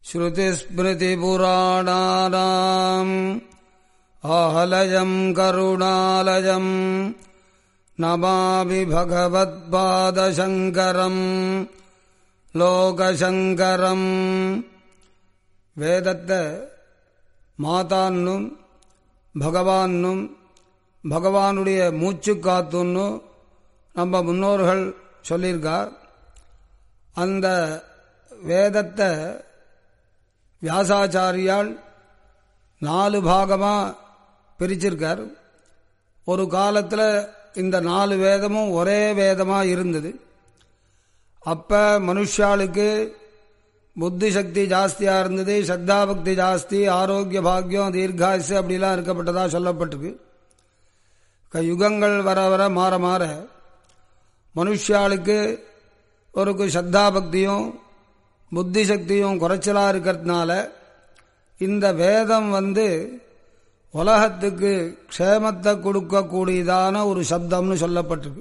श्रुतिस्मृतिपुराणानाम् आहलयम् करुणालयम् नमामि भगवत्पादशङ्करम् லோகசங்கரம் வேதத்தை மாதான்னும் பகவான்னும் பகவானுடைய மூச்சு காத்துன்னு நம்ம முன்னோர்கள் சொல்லியிருக்கார் அந்த வேதத்தை வியாசாச்சாரியால் நாலு பாகமாக பிரிச்சிருக்கார் ஒரு காலத்தில் இந்த நாலு வேதமும் ஒரே வேதமாக இருந்தது அப்போ மனுஷாளுக்கு புத்தி சக்தி ஜாஸ்தியாக இருந்தது சத்தா பக்தி ஜாஸ்தி ஆரோக்கிய பாக்கியம் தீர்காயசு அப்படிலாம் இருக்கப்பட்டதா சொல்லப்பட்டிருக்கு யுகங்கள் வர வர மாற மாற மனுஷாளுக்கு ஒரு சத்தா பக்தியும் புத்தி சக்தியும் குறைச்சலாக இருக்கிறதுனால இந்த வேதம் வந்து உலகத்துக்கு க்ஷேமத்தை கொடுக்கக்கூடியதான ஒரு சப்தம்னு சொல்லப்பட்டிருக்கு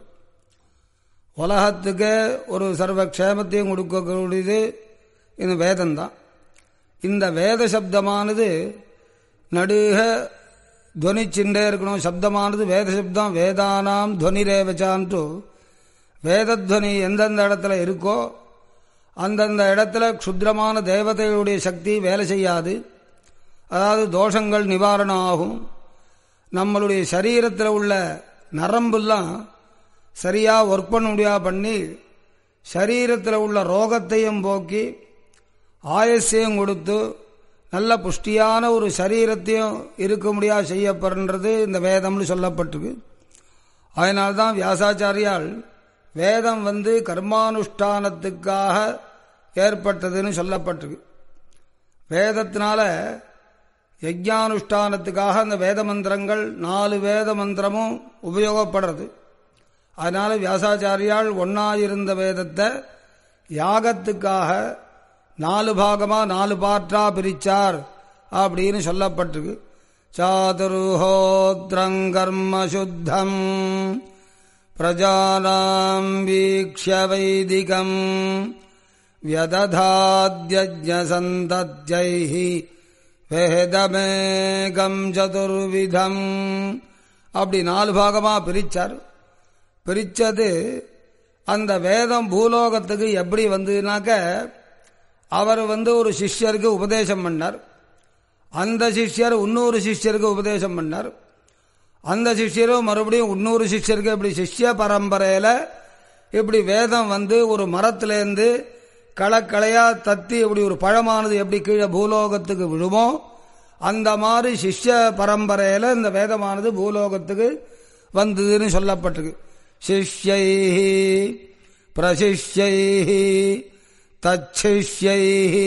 உலகத்துக்கு ஒரு சர்வ க்ஷேமத்தையும் கொடுக்கக்கூடியது இந்த வேதம்தான் இந்த வேத சப்தமானது நடுக துவனிச்சுட்டே இருக்கணும் சப்தமானது வேத சப்தம் வேதானாம் துவனிரேவச்சான்ட்டு வேதத்வனி எந்தெந்த இடத்துல இருக்கோ அந்தந்த இடத்துல க்ஷுத்ரமான தேவதைகளுடைய சக்தி வேலை செய்யாது அதாவது தோஷங்கள் நிவாரணம் ஆகும் நம்மளுடைய சரீரத்தில் உள்ள நரம்புலாம் சரியாக ஒர்க் பண்ண முடியா பண்ணி சரீரத்தில் உள்ள ரோகத்தையும் போக்கி ஆயசையும் கொடுத்து நல்ல புஷ்டியான ஒரு சரீரத்தையும் இருக்க முடியா செய்யப்படுறது இந்த வேதம்னு சொல்லப்பட்டிருக்கு அதனால்தான் வியாசாச்சாரியால் வேதம் வந்து கர்மானுஷ்டானத்துக்காக ஏற்பட்டதுன்னு சொல்லப்பட்டிருக்கு வேதத்தினால யஜ்ஞானுஷ்டானத்துக்காக அந்த வேத மந்திரங்கள் நாலு வேத மந்திரமும் உபயோகப்படுறது அதனால வியாசாச்சாரியால் ஒன்னாயிருந்த வேதத்தை யாகத்துக்காக நாலு பாகமா நாலு பாற்றா பிரிச்சார் அப்படின்னு சொல்லப்பட்டிருக்கு சாதுருஹோத்ரங்கர்ம சுத்தம் பிரஜானாம் வீக்ஷ வைதிகம் வியததாத்யஜசந்தத்யை வேதமேகம் சதுர்விதம் அப்படி நாலு பாகமாக பிரிச்சார் பிரித்தது அந்த வேதம் பூலோகத்துக்கு எப்படி வந்ததுனாக்க அவர் வந்து ஒரு சிஷ்யருக்கு உபதேசம் பண்ணார் அந்த சிஷ்யர் இன்னொரு சிஷ்யருக்கு உபதேசம் பண்ணார் அந்த சிஷ்யரும் மறுபடியும் இன்னொரு சிஷ்யருக்கு இப்படி சிஷ்ய பரம்பரையில் இப்படி வேதம் வந்து ஒரு மரத்திலேருந்து களக்களையாக தத்தி இப்படி ஒரு பழமானது எப்படி கீழே பூலோகத்துக்கு விழுமோ அந்த மாதிரி சிஷ்ய பரம்பரையில் இந்த வேதமானது பூலோகத்துக்கு வந்ததுன்னு சொல்லப்பட்டிருக்கு சிஷ்யை பிரசிஷ்யை தச்சிஷ்யை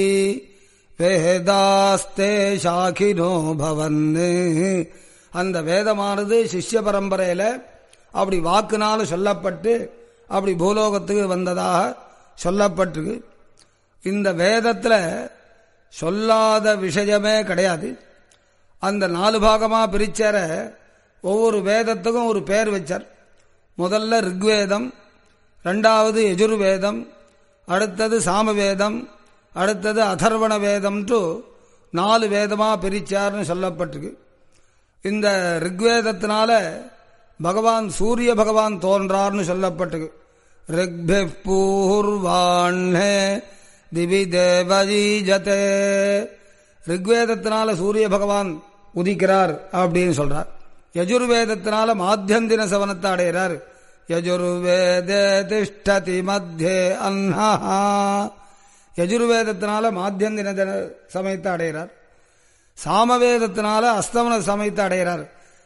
வேதாஸ்தே சாகினோ பவன் அந்த வேதமானது சிஷ்ய பரம்பரையில் அப்படி வாக்குனால சொல்லப்பட்டு அப்படி பூலோகத்துக்கு வந்ததாக சொல்லப்பட்டிருக்கு இந்த வேதத்தில் சொல்லாத விஷயமே கிடையாது அந்த நாலு பாகமாக பிரிச்சார ஒவ்வொரு வேதத்துக்கும் ஒரு பேர் வச்சார் முதல்ல ரிக்வேதம் ரெண்டாவது எஜுர்வேதம் அடுத்தது சாமவேதம் அடுத்தது அதர்வண வேதம்ட்டு நாலு வேதமாக பிரிச்சார்னு சொல்லப்பட்டிருக்கு இந்த ரிக்வேதத்தினால பகவான் சூரிய பகவான் தோன்றார்னு சொல்லப்பட்டிருக்கு ரிக்பி பூர்வாண்ணே திவி தேவஜீஜதே ரிக்வேதத்தினால சூரிய பகவான் உதிக்கிறார் அப்படின்னு சொல்றார் யஜுர்வேதத்தினால மாத்தியந்தின சவனத்தை அடைகிறார் யஜுர்வேதே திஷ்டதி மத்தியே அன்னா யஜுர்வேதத்தினால மாத்தியந்தின சமயத்தை அடைகிறார் சாமவேதத்தினால அஸ்தமன சமயத்தை அடைகிறார்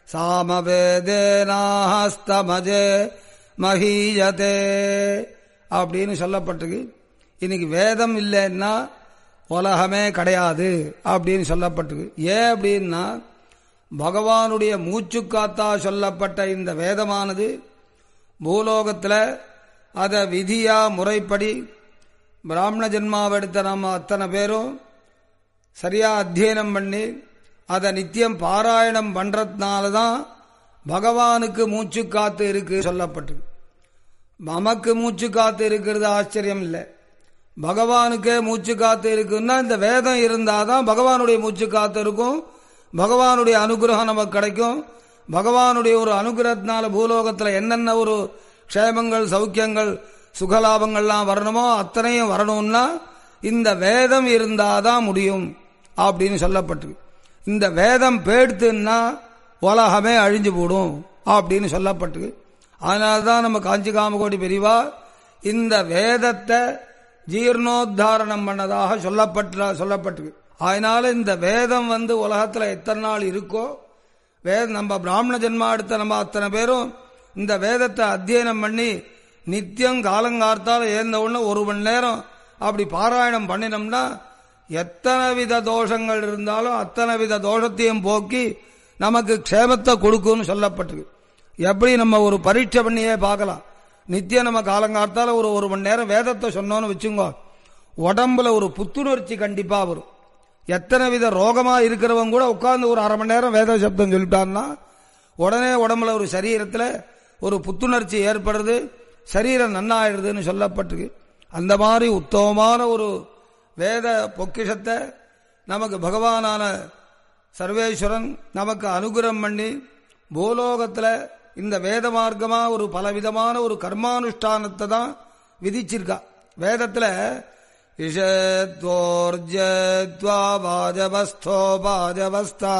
சாமவேதேனாஸ்தமஜே மகீயதே அப்படின்னு சொல்லப்பட்டிருக்கு இன்னைக்கு வேதம் இல்லைன்னா உலகமே கிடையாது அப்படின்னு சொல்லப்பட்டிருக்கு ஏன் அப்படின்னா பகவானுடைய மூச்சுக்காத்தா சொல்லப்பட்ட இந்த வேதமானது பூலோகத்தில் அதை விதியா முறைப்படி பிராமண ஜென்மாவெடுத்த நம்ம அத்தனை பேரும் சரியா அத்தியனம் பண்ணி அதை நித்தியம் பாராயணம் பண்றதுனால தான் பகவானுக்கு மூச்சு காத்து இருக்கு சொல்லப்பட்டிருக்கு நமக்கு மூச்சு காத்து இருக்கிறது ஆச்சரியம் இல்லை பகவானுக்கே மூச்சு காத்து இருக்குன்னா இந்த வேதம் இருந்தாதான் பகவானுடைய மூச்சு காத்து இருக்கும் பகவானுடைய அனுகிரகம் நமக்கு கிடைக்கும் பகவானுடைய ஒரு அனுகிரகத்தினால பூலோகத்தில் என்னென்ன ஒரு க்ஷேமங்கள் சௌக்கியங்கள் சுகலாபங்கள்லாம் வரணுமோ அத்தனையும் வரணும்னா இந்த வேதம் இருந்தாதான் முடியும் அப்படின்னு சொல்லப்பட்டிருக்கு இந்த வேதம் பேடுத்துன்னா உலகமே அழிஞ்சு போடும் அப்படின்னு சொல்லப்பட்டிருக்கு அதனால தான் நம்ம காஞ்சி காமகோடி பெரிவா இந்த வேதத்தை ஜீர்ணோத்தாரணம் பண்ணதாக சொல்லப்பட்ட சொல்லப்பட்டிருக்கு அதனால இந்த வேதம் வந்து உலகத்துல எத்தனை நாள் இருக்கோ வேத நம்ம பிராமண ஜென்மா எடுத்த நம்ம அத்தனை பேரும் இந்த வேதத்தை அத்தியனம் பண்ணி நித்தியம் காலங்கார்த்தால ஏந்த உடனே ஒரு மணி நேரம் அப்படி பாராயணம் பண்ணினோம்னா எத்தனை வித தோஷங்கள் இருந்தாலும் அத்தனை வித தோஷத்தையும் போக்கி நமக்கு க்ஷேமத்தை கொடுக்கும்னு சொல்லப்பட்டிருக்கு எப்படி நம்ம ஒரு பரீட்சை பண்ணியே பார்க்கலாம் நித்தியம் நம்ம காலங்காலத்தால் ஒரு ஒரு மணி நேரம் வேதத்தை சொன்னோன்னு வச்சுங்கோ உடம்புல ஒரு புத்துணர்ச்சி கண்டிப்பா வரும் எத்தனை வித ரோகமா இருக்கிறவங்க கூட உட்கார்ந்து ஒரு அரை மணி நேரம் வேத சப்தம் சொல்லிட்டான்னா உடனே உடம்புல ஒரு சரீரத்தில் ஒரு புத்துணர்ச்சி ஏற்படுறது சரீரம் நன்னாயிடுதுன்னு சொல்லப்பட்டிருக்கு அந்த மாதிரி உத்தமமான ஒரு வேத பொக்கிஷத்தை நமக்கு பகவானான சர்வேஸ்வரன் நமக்கு அனுகிரகம் பண்ணி பூலோகத்தில் இந்த வேத மார்க்கமா ஒரு பலவிதமான ஒரு கர்மானுஷ்டானத்தை தான் விதிச்சிருக்கா வேதத்தில் இஷத்வோர்ஜத்வா வாஜவஸ்தோ வாஜவஸ்தா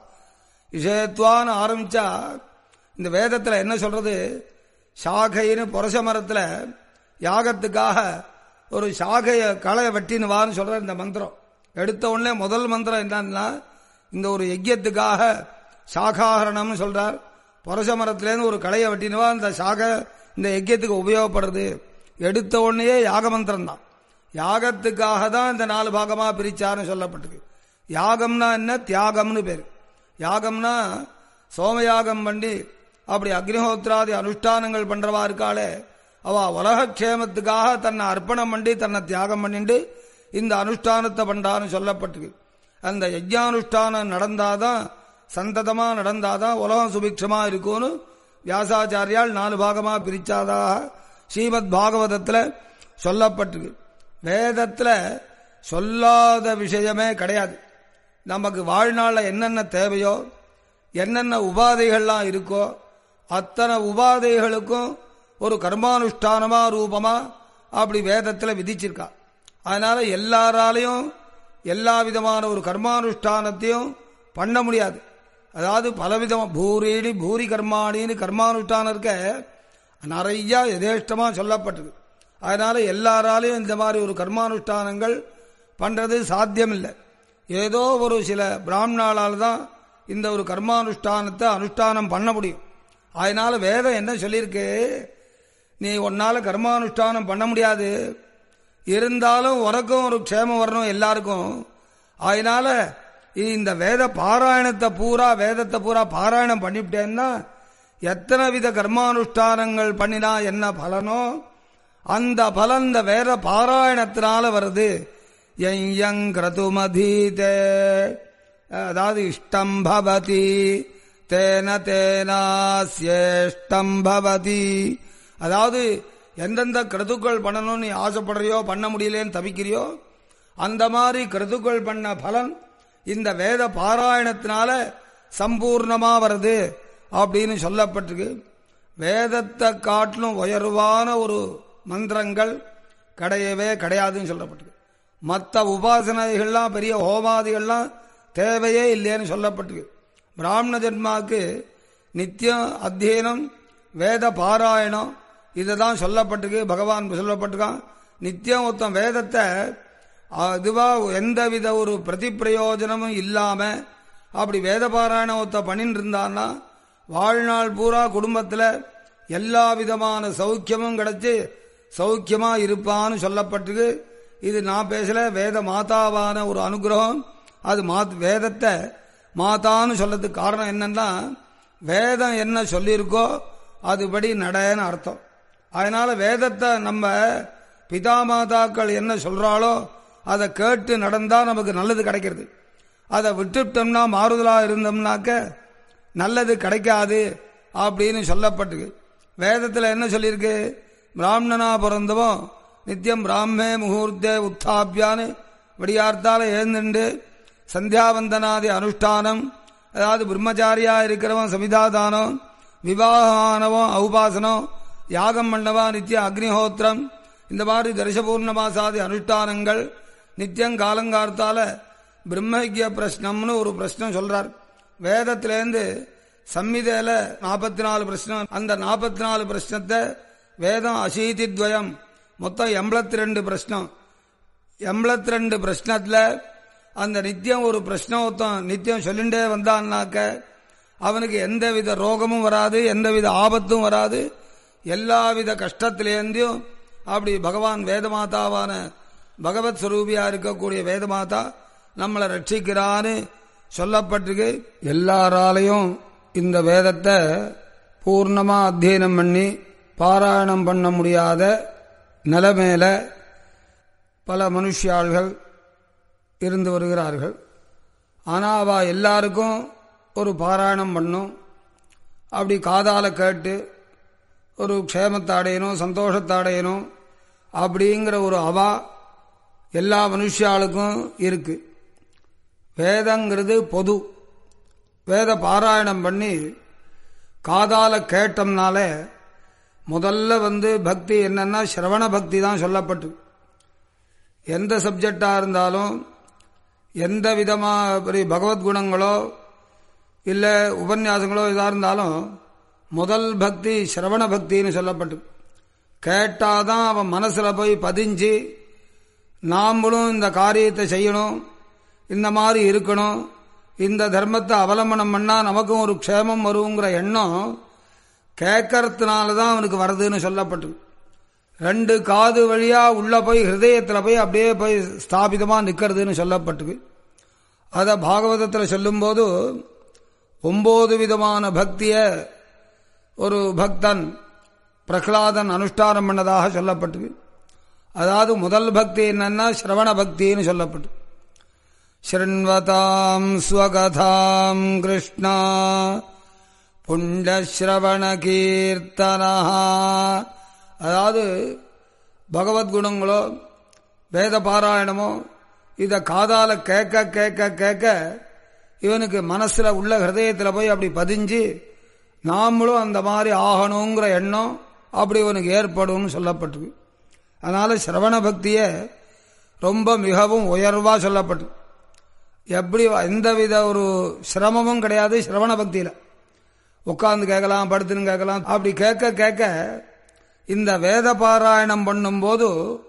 இஷத்வான்னு ஆரம்பிச்சா இந்த வேதத்தில் என்ன சொல்றது சாகைன்னு புரச மரத்தில் யாகத்துக்காக ஒரு சாகையை களை வெட்டின்னு வான்னு சொல்ற இந்த மந்திரம் எடுத்த உடனே முதல் மந்திரம் என்னன்னா இந்த ஒரு யஜ்யத்துக்காக சாகாகரணம்னு சொல்றார் புரச மரத்திலேருந்து ஒரு களையை வெட்டினவா இந்த சாக இந்த யஜ்யத்துக்கு உபயோகப்படுறது எடுத்த உடனேயே யாக மந்திரம் தான் யாகத்துக்காக தான் இந்த நாலு பாகமா பிரிச்சார்னு சொல்லப்பட்டிருக்கு யாகம்னா என்ன தியாகம்னு பேர் யாகம்னா சோமயாகம் பண்ணி அப்படி அக்னிஹோத்திராதி அனுஷ்டானங்கள் பண்றவா இருக்காளே அவ உலகக்ஷேமத்துக்காக தன்னை அர்ப்பணம் பண்ணி தன்னை தியாகம் பண்ணிட்டு இந்த அனுஷ்டானத்தை பண்றான்னு சொல்லப்பட்டிருக்கு அந்த யஜ்யானுஷ்டானம் நடந்தாதான் சந்ததமா நடந்தாதான் உலகம் சுபிக்ஷமா இருக்கும்னு வியாசாச்சாரியால் நாலு பாகமா பிரிச்சாதாக ஸ்ரீமத் பாகவதத்தில் சொல்லப்பட்டிருக்கு வேதத்தில் சொல்லாத விஷயமே கிடையாது நமக்கு வாழ்நாளில் என்னென்ன தேவையோ என்னென்ன உபாதைகள்லாம் இருக்கோ அத்தனை உபாதைகளுக்கும் ஒரு கர்மானுஷ்டானமா ரூபமா அப்படி வேதத்தில் விதிச்சிருக்கா அதனால எல்லாராலையும் எல்லா விதமான ஒரு கர்மானுஷ்டானத்தையும் பண்ண முடியாது அதாவது பலவிதமா பூரீனி பூரி கர்மாணின்னு கர்மானுஷ்டானம் இருக்க நிறைய எதேஷ்டமா சொல்லப்பட்டிருக்கு அதனால எல்லாராலையும் இந்த மாதிரி ஒரு கர்மானுஷ்டானங்கள் பண்றது சாத்தியம் இல்லை ஏதோ ஒரு சில பிராமணாலால் தான் இந்த ஒரு கர்மானுஷ்டானத்தை அனுஷ்டானம் பண்ண முடியும் அதனால வேதம் என்ன சொல்லியிருக்கு நீ உன்னால கர்மானுஷ்டானம் பண்ண முடியாது இருந்தாலும் உனக்கும் ஒரு க்ஷேமம் வரணும் எல்லாருக்கும் அதனால இந்த வேத பாராயணத்தை பூரா வேதத்தை பூரா பாராயணம் பண்ணிவிட்டேன்னா எத்தனை வித கர்மானுஷ்டானங்கள் பண்ணினா என்ன பலனோ அந்த பலன் இந்த வேத பாராயணத்தினால வருது எங்கதுமதீதே அதாவது இஷ்டம் பவதி தேன தேனாசியேஷ்டம் பவதி அதாவது எந்தெந்த கிருதுக்கள் பண்ணணும்னு நீ ஆசைப்படுறியோ பண்ண முடியலேன்னு தவிக்கிறியோ அந்த மாதிரி கிருதுக்கள் பண்ண பலன் இந்த வேத பாராயணத்தினால சம்பூர்ணமா வருது அப்படின்னு சொல்லப்பட்டிருக்கு வேதத்தை காட்டிலும் உயர்வான ஒரு மந்திரங்கள் கிடையவே கிடையாதுன்னு சொல்லப்பட்டிருக்கு மற்ற உபாசனைகள்லாம் பெரிய ஹோமாதிகள்லாம் தேவையே இல்லைன்னு சொல்லப்பட்டிருக்கு பிராமண ஜென்மாவுக்கு நித்தியம் அத்தியனம் வேத பாராயணம் இதை தான் சொல்லப்பட்டிருக்கு பகவான் சொல்லப்பட்டிருக்கான் நித்தியம் ஒருத்தன் வேதத்தை அதுவா எந்தவித ஒரு பிரதி பிரயோஜனமும் இல்லாம அப்படி வேத பாராயணம் ஒருத்த பண்ணிட்டு இருந்தான்னா வாழ்நாள் பூரா குடும்பத்தில் எல்லா விதமான சௌக்கியமும் கிடைச்சி சௌக்கியமா இருப்பான்னு சொல்லப்பட்டிருக்கு இது நான் பேசல வேத மாதாவான ஒரு அனுகிரகம் அது மா வேதத்தை மாதான்னு சொல்லதுக்கு காரணம் என்னன்னா வேதம் என்ன சொல்லியிருக்கோ அதுபடி நடன்னு அர்த்தம் அதனால வேதத்தை நம்ம பிதா மாதாக்கள் என்ன சொல்றாளோ அதை கேட்டு நடந்தா நமக்கு நல்லது கிடைக்கிறது அதை விட்டுட்டோம்னா மாறுதலா இருந்தோம்னாக்க நல்லது கிடைக்காது அப்படின்னு சொல்லப்பட்டிருக்கு வேதத்தில் என்ன சொல்லியிருக்கு பிராமணனா பிறந்தவன் நித்தியம் பிராமே முகூர்த்தே உத்தாபியான்னு விடியார்த்தால எழுந்துண்டு சந்தியாவந்தனாதி அனுஷ்டானம் அதாவது பிரம்மச்சாரியா இருக்கிறவன் சமிதாதானம் விவாகமானவன் ஔபாசனம் யாகம் பண்ணவா நித்திய அக்னிஹோத்திரம் இந்த மாதிரி தரிசபூர்ணமாசாதி அனுஷ்டானங்கள் நித்தியம் காலங்காலத்தால பிரம்மகிய பிரஷ்னம்னு ஒரு பிரஷ்னம் சொல்றார் வேதத்திலேருந்து சம்மிதையில நாற்பத்தி நாலு பிரஷ்னம் அந்த நாற்பத்தி நாலு பிரஷ்னத்தை வேதம் அசீதி துவயம் மொத்தம் எண்பத்தி ரெண்டு பிரஷ்னம் எண்பத்தி ரெண்டு பிரஷ்னத்துல அந்த நித்தியம் ஒரு பிரஷ்னோத்தம் நித்தியம் சொல்லிண்டே வந்தான்னாக்க அவனுக்கு எந்தவித ரோகமும் வராது எந்தவித ஆபத்தும் வராது எல்லாவித கஷ்டத்திலேருந்தும் அப்படி பகவான் வேதமாதாவான பகவத் ஸ்வரூபியா இருக்கக்கூடிய வேதமாதா நம்மளை ரட்சிக்கிறான்னு சொல்லப்பட்டிருக்கு எல்லாராலையும் இந்த வேதத்தை பூர்ணமா அத்தியனம் பண்ணி பாராயணம் பண்ண முடியாத நிலைமையில பல மனுஷியாள்கள் இருந்து வருகிறார்கள் ஆனால் அவ எல்லாருக்கும் ஒரு பாராயணம் பண்ணும் அப்படி காதால கேட்டு ஒரு க்ஷேமத்தை அடையணும் சந்தோஷத்தை அடையணும் அப்படிங்கிற ஒரு அவா எல்லா மனுஷாளுக்கும் இருக்கு வேதங்கிறது பொது வேத பாராயணம் பண்ணி காதால கேட்டோம்னால முதல்ல வந்து பக்தி என்னன்னா சிரவண பக்தி தான் சொல்லப்பட்டு எந்த சப்ஜெக்டாக இருந்தாலும் எந்த விதமாக பகவத்குணங்களோ இல்லை உபன்யாசங்களோ இதாக இருந்தாலும் முதல் பக்தி சிரவண பக்தின்னு சொல்லப்பட்டு கேட்டாதான் அவன் மனசில் போய் பதிஞ்சு நாமளும் இந்த காரியத்தை செய்யணும் இந்த மாதிரி இருக்கணும் இந்த தர்மத்தை அவலம்பனம் பண்ணால் நமக்கும் ஒரு க்ஷேமம் வருங்கிற எண்ணம் கேட்கறதுனால தான் அவனுக்கு வருதுன்னு சொல்லப்பட்டு ரெண்டு காது வழியா உள்ள போய் ஹிருதயத்தில் போய் அப்படியே போய் ஸ்தாபிதமா நிக்கிறதுன்னு சொல்லப்பட்டு அதை பாகவதத்தில் சொல்லும்போது ஒன்பது விதமான பக்திய ஒரு பக்தன் பிரகலாதன் அனுஷ்டானம் பண்ணதாக சொல்லப்பட்டு அதாவது முதல் பக்தி என்னன்னா சிரவண பக்தின்னு சொல்லப்பட்டு ஸ்ருண்வதாம் ஸ்வகதாம் கிருஷ்ணா புண்டஸ்ரவண கீர்த்தனா அதாவது பகவத்குணங்களோ வேத பாராயணமோ இதை காதால கேட்க கேட்க கேட்க இவனுக்கு மனசுல உள்ள ஹிருதயத்தில் போய் அப்படி பதிஞ்சு நாமளும் அந்த மாதிரி ஆகணுங்கிற எண்ணம் அப்படி இவனுக்கு ஏற்படும் சொல்லப்பட்டு அதனால சிரவண பக்திய ரொம்ப மிகவும் உயர்வா சொல்லப்பட்டு எப்படி எந்தவித ஒரு சிரமமும் கிடையாது சிரவண பக்தியில் உட்காந்து கேட்கலாம் படுத்துன்னு கேட்கலாம் அப்படி கேட்க கேட்க இந்த வேத பாராயணம் பண்ணும்போது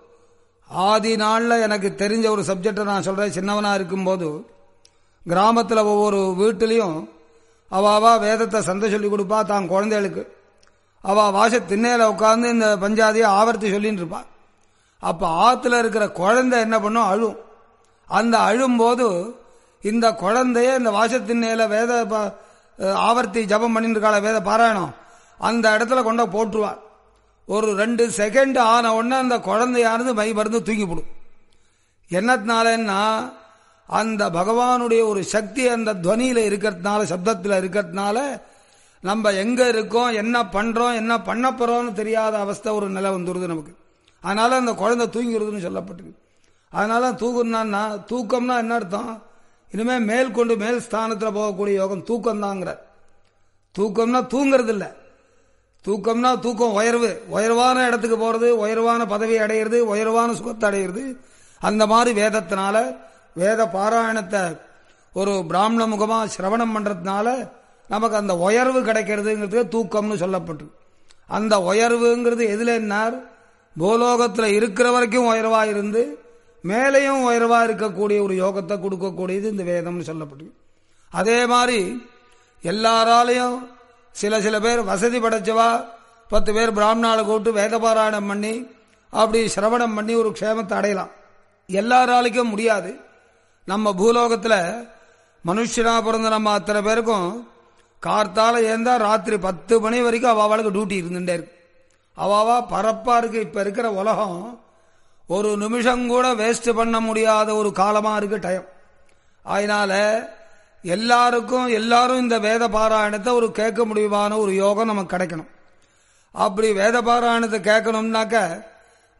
ஆதி நாளில் எனக்கு தெரிஞ்ச ஒரு சப்ஜெக்டை நான் சொல்கிறேன் சின்னவனாக இருக்கும்போது கிராமத்தில் ஒவ்வொரு வீட்டிலையும் அவாவா வேதத்தை சந்தை சொல்லி கொடுப்பா தான் குழந்தைகளுக்கு அவள் வாச திண்ணையில் உட்காந்து இந்த பஞ்சாதியை ஆவர்த்தி சொல்லின்னு இருப்பா அப்போ ஆற்றுல இருக்கிற குழந்தை என்ன பண்ணும் அழும் அந்த அழும்போது இந்த குழந்தைய இந்த வாசத்திண்ணையில் வேத ஆவர்த்தி ஜபம் பண்ணிட்டு இருக்காள வேத பாராயணம் அந்த இடத்துல கொண்ட போட்டுருவார் ஒரு ரெண்டு செகண்ட் ஆன உடனே அந்த குழந்தையானது மை மருந்து தூங்கி போடும் என்னத்தினாலன்னா அந்த பகவானுடைய ஒரு சக்தி அந்த துவனியில இருக்கிறதுனால சப்தத்தில் இருக்கிறதுனால நம்ம எங்க இருக்கோம் என்ன பண்றோம் என்ன பண்ண போறோம்னு தெரியாத அவஸ்தை ஒரு நிலை வந்துருது நமக்கு அதனால அந்த குழந்தை தூங்கிடுதுன்னு சொல்லப்பட்டிருக்கு அதனால தூக்கம்னா தூக்கம்னா என்ன அர்த்தம் இனிமே மேல் கொண்டு மேல் ஸ்தானத்தில் போகக்கூடிய யோகம் தூக்கம் தாங்கிற தூக்கம்னா தூங்குறது இல்லை தூக்கம்னா தூக்கம் உயர்வு உயர்வான இடத்துக்கு போறது உயர்வான பதவி அடையிறது உயர்வான சுகத்தை அடையிறது அந்த மாதிரி வேதத்தினால வேத பாராயணத்தை ஒரு பிராமண முகமா சிரவணம் பண்றதுனால நமக்கு அந்த உயர்வு கிடைக்கிறதுங்கிறது தூக்கம்னு சொல்லப்பட்டு அந்த உயர்வுங்கிறது எதுல என்னார் பூலோகத்தில் இருக்கிற வரைக்கும் உயர்வா இருந்து மேலையும் உயர்வா இருக்கக்கூடிய ஒரு யோகத்தை கொடுக்கக்கூடியது இந்த வேதம்னு சொல்லப்பட்டு அதே மாதிரி எல்லாராலையும் சில சில பேர் வசதி படைச்சவா பத்து பேர் பிராமணால கூப்பிட்டு வேதபாராயணம் பண்ணி அப்படி சிரவணம் பண்ணி ஒரு க்ஷேமத்தை அடையலாம் எல்லாராலைக்கும் முடியாது நம்ம பூலோகத்தில் மனுஷனா பிறந்த நம்ம அத்தனை பேருக்கும் கார்த்தால ஏந்தா ராத்திரி பத்து மணி வரைக்கும் அவளுக்கு டியூட்டி இருந்துட்டே இருக்கு அவாவா பரப்பா இருக்கு இப்ப இருக்கிற உலகம் ஒரு நிமிஷம் கூட வேஸ்ட் பண்ண முடியாத ஒரு காலமா இருக்கு டைம் அதனால எல்லாருக்கும் எல்லாரும் இந்த வேத பாராயணத்தை ஒரு கேட்க முடியுமான ஒரு யோகம் நமக்கு கிடைக்கணும் அப்படி வேத பாராயணத்தை கேட்கணும்னாக்க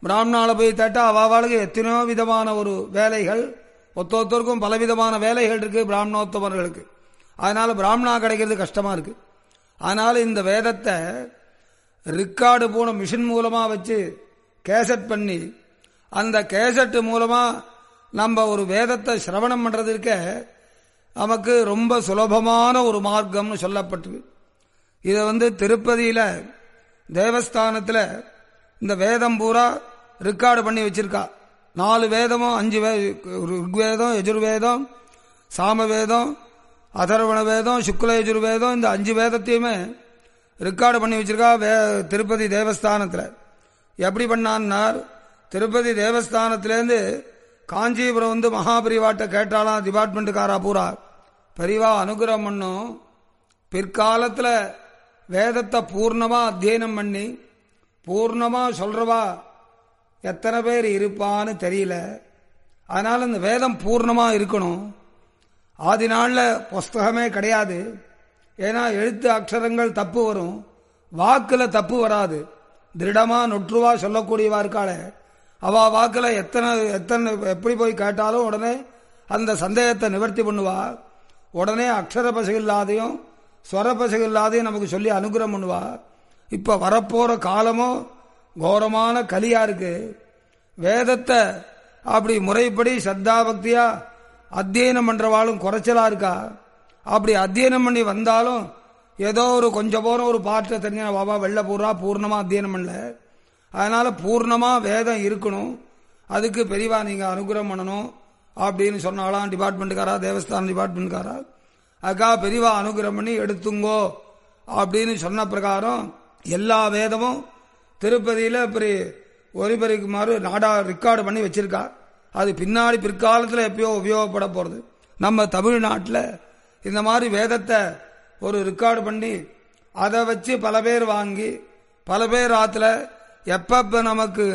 பிராமணால போய் தட்டா அவாவாளுக்கு எத்தனையோ விதமான ஒரு வேலைகள் ஒத்தொத்தருக்கும் பலவிதமான வேலைகள் இருக்கு பிராமணோத்தமர்களுக்கு அதனால பிராமணா கிடைக்கிறது கஷ்டமா இருக்கு அதனால இந்த வேதத்தை ரிக்கார்டு போன மிஷின் மூலமா வச்சு கேசட் பண்ணி அந்த கேசட் மூலமா நம்ம ஒரு வேதத்தை சிரவணம் பண்றதுக்க நமக்கு ரொம்ப சுலபமான ஒரு மார்க்கம்னு சொல்லப்பட்டிருக்கு இதை வந்து திருப்பதியில தேவஸ்தானத்தில் இந்த வேதம் பூரா ரெக்கார்டு பண்ணி வச்சிருக்கா நாலு வேதமும் அஞ்சு வே ருக்வேதம் எஜுர்வேதம் சாமவேதம் அதர்வண வேதம் சுக்ல எஜுர்வேதம் இந்த அஞ்சு வேதத்தையுமே ரெக்கார்டு பண்ணி வச்சிருக்கா வே திருப்பதி தேவஸ்தானத்தில் எப்படி பண்ணான்னார் திருப்பதி தேவஸ்தானத்திலேருந்து காஞ்சிபுரம் வந்து மகாபரிவாட்ட கேட்டாலாம் டிபார்ட்மெண்ட்டுக்காரா பூரா பெரிவா அனுகிரகம் பண்ணும் பிற்காலத்தில் வேதத்தை பூர்ணமா அத்தியனம் பண்ணி பூர்ணமா சொல்றவா எத்தனை பேர் இருப்பான்னு தெரியல அதனால இந்த வேதம் பூர்ணமா இருக்கணும் ஆதி நாளில் புஸ்தகமே கிடையாது ஏன்னா எழுத்து அக்ஷரங்கள் தப்பு வரும் வாக்குல தப்பு வராது திருடமா நொற்றுவா சொல்லக்கூடியவா இருக்காளே அவ வாக்குல எத்தனை எத்தனை எப்படி போய் கேட்டாலும் உடனே அந்த சந்தேகத்தை நிவர்த்தி பண்ணுவா உடனே அக்ஷர பசகு இல்லாதையும் ஸ்வர பசகு இல்லாதையும் நமக்கு சொல்லி அனுகிரகம் பண்ணுவா இப்ப வரப்போற காலமும் கோரமான கலியா இருக்கு வேதத்தை அப்படி முறைப்படி சத்தா பக்தியா அத்தியனம் பண்றவாளும் குறைச்சலா இருக்கா அப்படி அத்தியனம் பண்ணி வந்தாலும் ஏதோ ஒரு கொஞ்சம் போன ஒரு பாட்டை தெரிஞ்ச பாபா வெள்ள பூரா பூர்ணமா அத்தியனம் பண்ணல அதனால பூர்ணமா வேதம் இருக்கணும் அதுக்கு பெரியவா நீங்க அனுகிரகம் பண்ணணும் அப்படின்னு சொன்னாலாம் டிபார்ட்மெண்ட்டுக்காரா தேவஸ்தான டிபார்ட்மெண்ட்காரா அக்கா பெரியவா அனுகிரகம் பண்ணி எடுத்துங்கோ அப்படின்னு சொன்ன பிரகாரம் எல்லா வேதமும் திருப்பதியில் இப்படி ஒலிபரிக்குமாறு நாடா ரெக்கார்டு பண்ணி வச்சிருக்கா அது பின்னாடி பிற்காலத்தில் எப்பயோ உபயோகப்பட போகிறது நம்ம தமிழ்நாட்டில் இந்த மாதிரி வேதத்தை ஒரு ரெக்கார்டு பண்ணி அதை வச்சு பல பேர் வாங்கி பல பேர் ஆற்றுல எப்பப்ப நமக்கு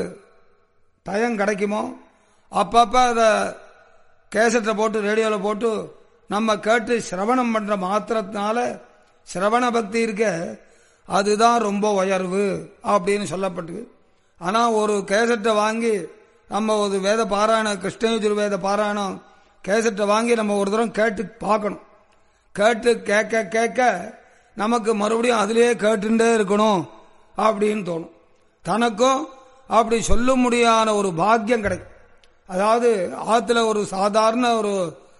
டயம் கிடைக்குமோ அப்பப்ப அதை கேசட்டை போட்டு ரேடியோவில் போட்டு நம்ம கேட்டு சிரவணம் பண்ற மாத்திரத்தினால சிரவண பக்தி இருக்க அதுதான் ரொம்ப உயர்வு அப்படின்னு சொல்லப்பட்டது ஆனா ஒரு கேசட்டை வாங்கி நம்ம ஒரு வேத பாராயணம் கிருஷ்ணயுஜுர் வேத பாராயணம் கேசட்டை வாங்கி நம்ம ஒரு தரம் கேட்டு பார்க்கணும் கேட்டு கேட்க கேட்க நமக்கு மறுபடியும் அதுலயே கேட்டுட்டே இருக்கணும் அப்படின்னு தோணும் தனக்கும் அப்படி சொல்ல முடியாத ஒரு பாக்கியம் கிடைக்கும் அதாவது ஆத்துல ஒரு சாதாரண ஒரு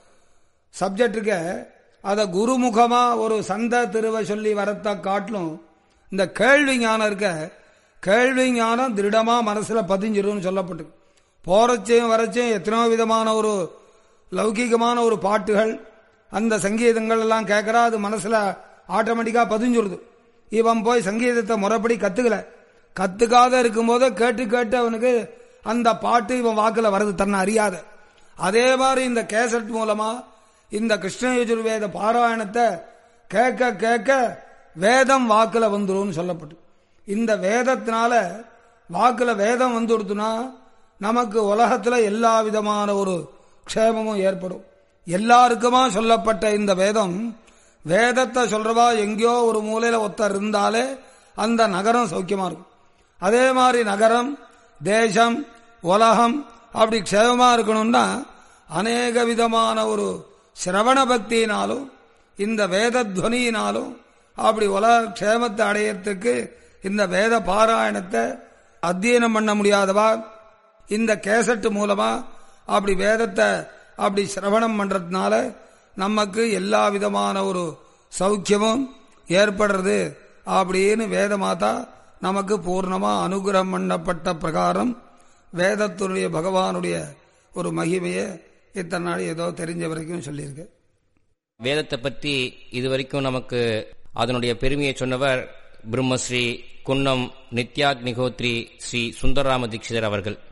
சப்ஜெக்ட் இருக்க அதை குருமுகமா ஒரு சந்த திருவை சொல்லி வரத்த காட்டிலும் இந்த கேள்வி ஞானம் இருக்க கேள்வி ஞானம் திருடமா மனசுல பதிஞ்சிரும்னு சொல்லப்பட்டு போறச்சையும் வரச்சையும் எத்தனையோ விதமான ஒரு லௌகிகமான ஒரு பாட்டுகள் அந்த சங்கீதங்கள் எல்லாம் கேட்கறா அது மனசுல ஆட்டோமேட்டிக்கா பதிஞ்சுருது இவன் போய் சங்கீதத்தை முறைப்படி கத்துக்கல கத்துக்காத இருக்கும்போது கேட்டு கேட்டு அவனுக்கு அந்த பாட்டு இவன் வாக்குல வருது தன்னை அறியாத அதே மாதிரி இந்த கேசட் மூலமா இந்த கிருஷ்ண யஜுர்வேத பாராயணத்தை கேட்க கேட்க வேதம் வாக்குல வந்துடும் சொல்லப்பட்டு இந்த வேதத்தினால வாக்குல வேதம் வந்துடுத்துனா நமக்கு உலகத்துல எல்லா விதமான ஒரு க்ஷேமமும் ஏற்படும் எல்லாருக்குமா சொல்லப்பட்ட இந்த வேதம் வேதத்தை சொல்றவா எங்கேயோ ஒரு மூலையில ஒருத்தர் இருந்தாலே அந்த நகரம் சௌக்கியமா இருக்கும் அதே மாதிரி நகரம் தேசம் உலகம் அப்படி க்ஷேமமா இருக்கணும்னா அநேக விதமான ஒரு சிரவண பக்தியினாலும் இந்த வேத துவனியினாலும் அப்படி உலக க்ஷேமத்தை அடையறதுக்கு இந்த வேத பாராயணத்தை அத்தியனம் பண்ண முடியாதவா இந்த கேசட்டு மூலமா அப்படி வேதத்தை அப்படி சிரவணம் பண்றதுனால நமக்கு எல்லா விதமான ஒரு சௌக்கியமும் ஏற்படுறது அப்படின்னு வேத மாதா நமக்கு பூர்ணமா அனுகிரகம் பண்ணப்பட்ட பிரகாரம் வேதத்தினுடைய பகவானுடைய ஒரு மகிமையை இத்தனை நாள் ஏதோ தெரிஞ்ச வரைக்கும் சொல்லியிருக்கு வேதத்தை பற்றி இதுவரைக்கும் நமக்கு அதனுடைய பெருமையை சொன்னவர் பிரம்மஸ்ரீ குன்னம் நித்யாக்னிகோத்ரி ஸ்ரீ சுந்தரராம தீட்சிதர் அவர்கள்